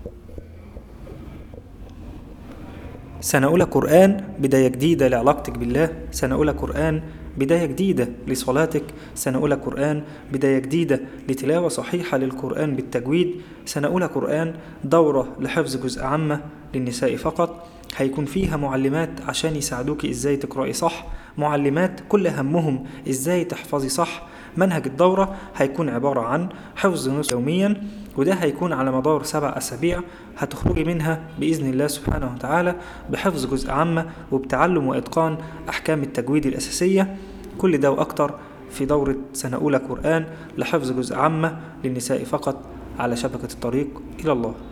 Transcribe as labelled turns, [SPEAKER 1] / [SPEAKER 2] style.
[SPEAKER 1] سنة أولى قرآن بداية جديدة لعلاقتك بالله سنة أولى قرآن بداية جديدة لصلاتك سنة أولى قرآن بداية جديدة لتلاوة صحيحة للقرآن بالتجويد سنة أولى قرآن دورة لحفظ جزء عامة للنساء فقط هيكون فيها معلمات عشان يساعدوك ازاي تقرأي صح معلمات كل همهم ازاي تحفظي صح منهج الدورة هيكون عبارة عن حفظ نص يوميا وده هيكون على مدار سبع أسابيع هتخرجي منها بإذن الله سبحانه وتعالى بحفظ جزء عامة وبتعلم وإتقان أحكام التجويد الأساسية كل ده وأكتر في دورة سنة أولى قرآن لحفظ جزء عامة للنساء فقط على شبكة الطريق إلى الله